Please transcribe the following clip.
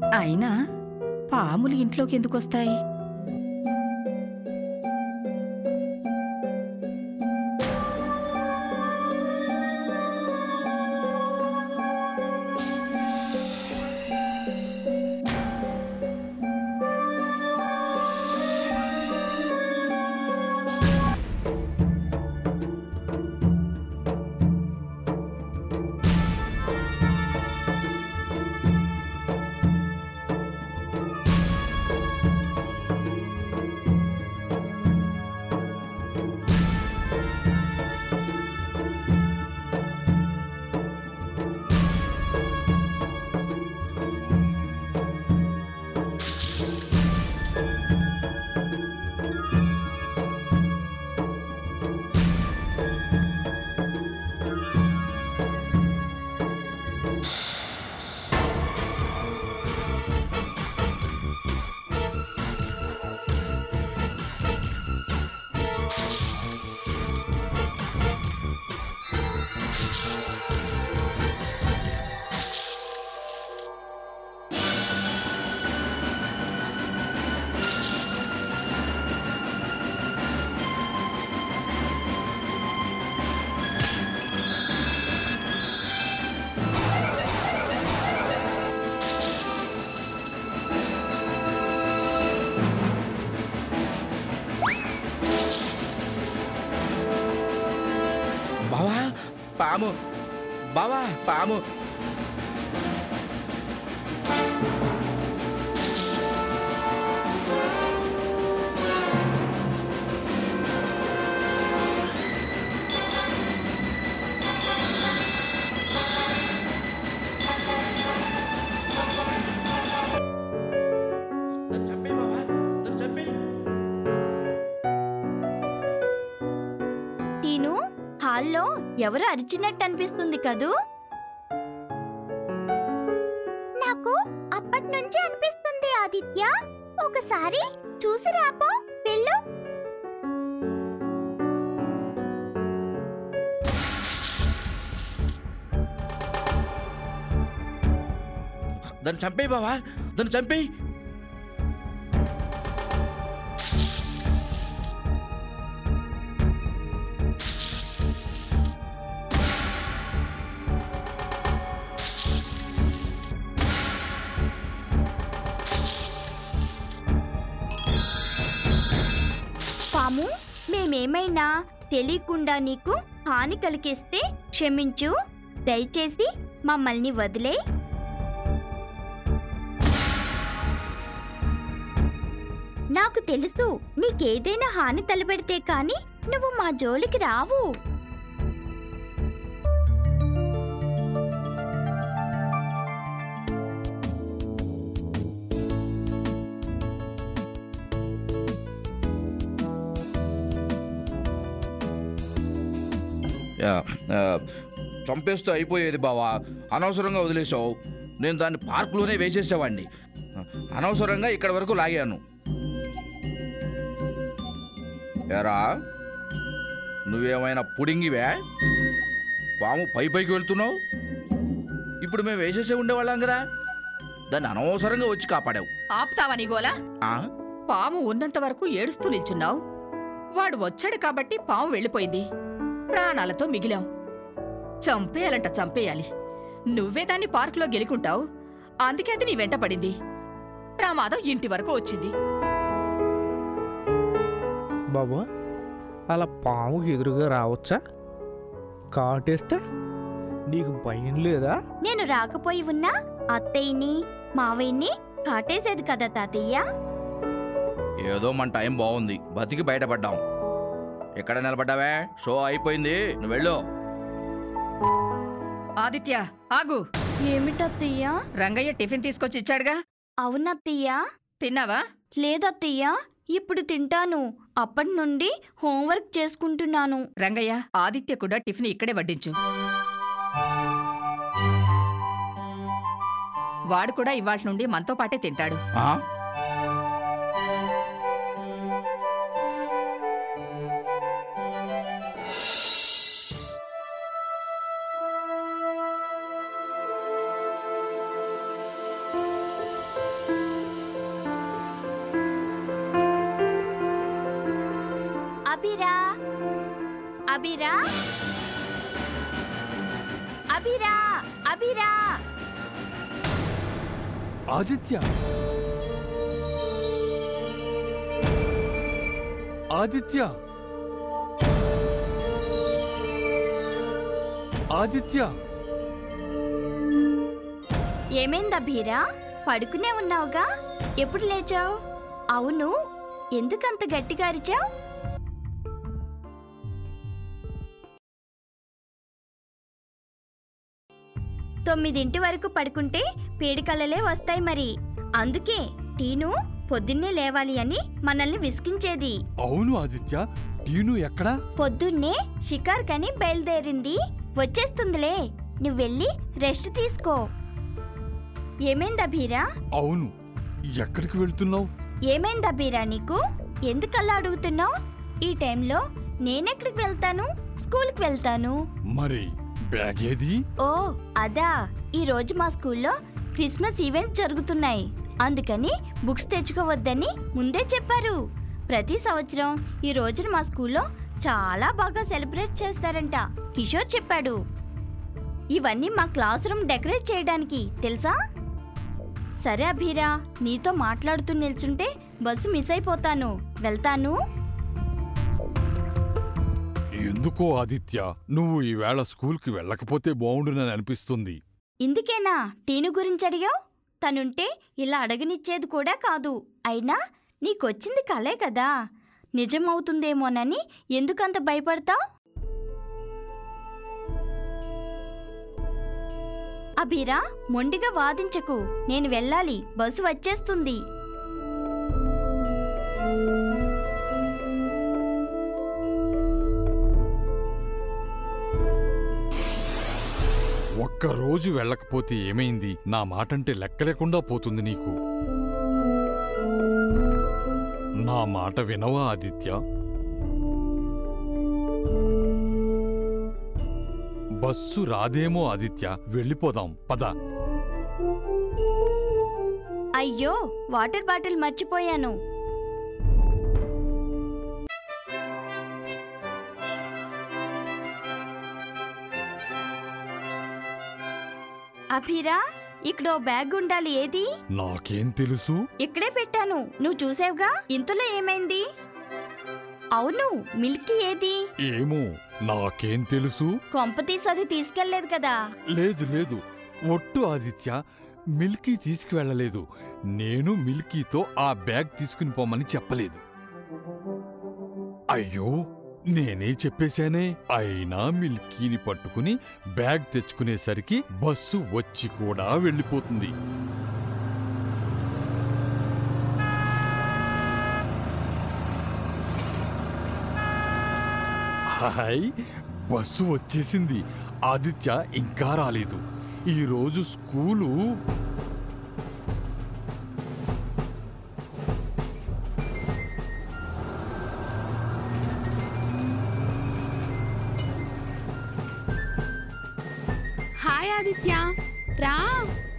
అయినా పాములు ఇంట్లోకి ఎందుకు వస్తాయి బావా పాము బావా పాము నన్ను చంపేయ్ బావా, నన్ను చంపేయ్. టీను హాల్లో ఎవరు అరిచినట్టు అనిపిస్తుంది కదూ నాకు అప్పటి నుంచి అనిపిస్తుంది ఆదిత్య ఒకసారి చూసి రాపో వెళ్ళు దాన్ని చంపేయ్ బావా దాన్ని చంపేయ్ పాము మేమేమైనా తెలియకుండా నీకు హాని కలిగిస్తే క్షమించు దయచేసి మమ్మల్ని వదిలే నాకు తెలుసు నీకేదైనా హాని తలపెడితే కాని నువ్వు మా జోలికి రావు యా, ఆ, చంపేస్తూ అయిపోయేది బావా అనవసరంగా వదిలేసావు నేను దాన్ని పార్కులోనే వేసేసేవాడిని అనవసరంగా ఇక్కడ వరకు లాగాను ఎరా నువ్వేమైనా పుడింగివే పాము పై పైకి వెళ్తున్నావు ఇప్పుడు మేము వేసేసే ఉండేవాళ్ళం కదా దాన్ని అనవసరంగా వచ్చి కాపాడావు ఆపుతావా నీ గోలా ఆ? పాము ఉన్నంత వరకు ఏడుస్తూ నిల్చున్నావు వాడు వచ్చాడు కాబట్టి పాము వెళ్ళిపోయింది ప్రాణాలతో మిగిలాం చంపేయాలంట చంపేయాలి నువ్వే దాన్ని పార్కులో గెలుకుంటావు అందుకే అది నీ వెంట పడింది ప్రమాదం ఇంటి వరకు వచ్చింది బాబు అలా పాముకి ఎదురుగా రావచ్చా కాటేస్తే నీకు భయం లేదా నేను రాకపోయి ఉన్నా అత్తయ్యని మావయ్యని కాటేసేది కదా తాతయ్య ఏదో మన టైం బాగుంది బతికి బయటపడ్డాం ఎక్కడ నిలబడ్డావే షో అయిపోయింది నువ్వు వెళ్ళు ఆదిత్య ఆగు ఏమిటత్తయ్య రంగయ్య టిఫిన్ తీసుకొచ్చి ఇచ్చాడుగా అవునత్తయ్య తిన్నావా లేదత్తయ్య ఇప్పుడు తింటాను అప్పటి నుండి హోంవర్క్ చేసుకుంటున్నాను రంగయ్య ఆదిత్య కూడా టిఫిన్ ఇక్కడే వడ్డించు వాడు కూడా ఇవాళ నుండి మనతో పాటే తింటాడు ఆ? అభిరా అభిరా అభిరా ఆదిత్య ఆదిత్య ఆదిత్య ఏమైంది అభిరా పడుకునే ఉన్నావుగా ఎప్పుడు లేచావు అవును ఎందుకంత గట్టిగా అరిచావు తొమ్మిదింటి వరకు పడుకుంటే పీడికలలే వస్తాయి మరి అందుకే టీను పొద్దున్నే లేవాలి అని మనల్ని విసిగించేది అవును ఆదిత్య టీను ఎక్కడా పొద్దున్నే షికార్కని బయలుదేరింది వచ్చేస్తుందిలే నువ్వు వెళ్ళి రెస్ట్ తీసుకో ఏమైంది అభీరా అవును ఎక్కడికి వెళ్తున్నావు ఏమైంది అభీరా నీకు ఎందుకల్లా అడుగుతున్నావు ఈ టైంలో నేనెక్కడికి వెళ్తాను స్కూల్కి వెళ్తాను మరి బ్యాగ్ ఏది ఓ అదా ఈ రోజు మా స్కూల్లో క్రిస్మస్ ఈవెంట్ జరుగుతున్నాయి అందుకని బుక్స్ తెచ్చుకోవద్దని ముందే చెప్పారు ప్రతి సంవత్సరం ఈ రోజున మా స్కూల్లో చాలా బాగా సెలబ్రేట్ చేస్తారంట కిషోర్ చెప్పాడు ఇవన్నీ మా క్లాస్ రూమ్ డెకరేట్ చేయడానికి తెలుసా సరే అభీరా నీతో మాట్లాడుతూ నిల్చుంటే బస్సు మిస్ అయిపోతాను వెళ్తాను ఎందుకో ఆదిత్య నువ్వు ఈవేళ స్కూల్కి వెళ్ళకపోతే బాగుండునని అనిపిస్తుంది ఇందుకేనా టీను గురించి అడిగావు తనుంటే ఇలా అడగనిచ్చేది కూడా కాదు అయినా నీకొచ్చింది కలే కదా నిజమవుతుందేమోనని ఎందుకంత భయపడతావు అభిరా మొండిగా వాదించకు నేను వెళ్ళాలి బస్సు వచ్చేస్తుంది ఒక్క రోజు వెళ్ళకపోతే ఏమైంది నా మాటంటే లెక్క లేకుండా పోతుంది నీకు నా మాట వినవా ఆదిత్య బస్సు రాదేమో ఆదిత్య వెళ్ళిపోదాం పద అయ్యో వాటర్ బాటిల్ మర్చిపోయాను అభిరా ఇక్కడ ఓ బ్యాగ్ ఉండాలి ఏది నాకేం తెలుసు ఇక్కడే పెట్టాను నువ్వు చూసావుగా ఇంతలో ఏమైంది అవును మిల్కీ ఏది ఏమో నాకేం తెలుసు కొంపతీసి అది తీసుకెళ్లేదు కదా లేదు లేదు ఒట్టు ఆదిత్య మిల్కీ తీసుకువెళ్ళలేదు నేను మిల్కీతో ఆ బ్యాగ్ తీసుకుని పోమని చెప్పలేదు అయ్యో నేనే చెప్పేశానే అయినా మిల్కీని పట్టుకుని బ్యాగ్ తెచ్చుకునేసరికి బస్సు వచ్చి కూడా వెళ్ళిపోతుంది హాయ్ బస్సు వచ్చేసింది ఆదిత్య ఇంకా రాలేదు ఈరోజు స్కూలు హాయ్ ఆదిత్య రా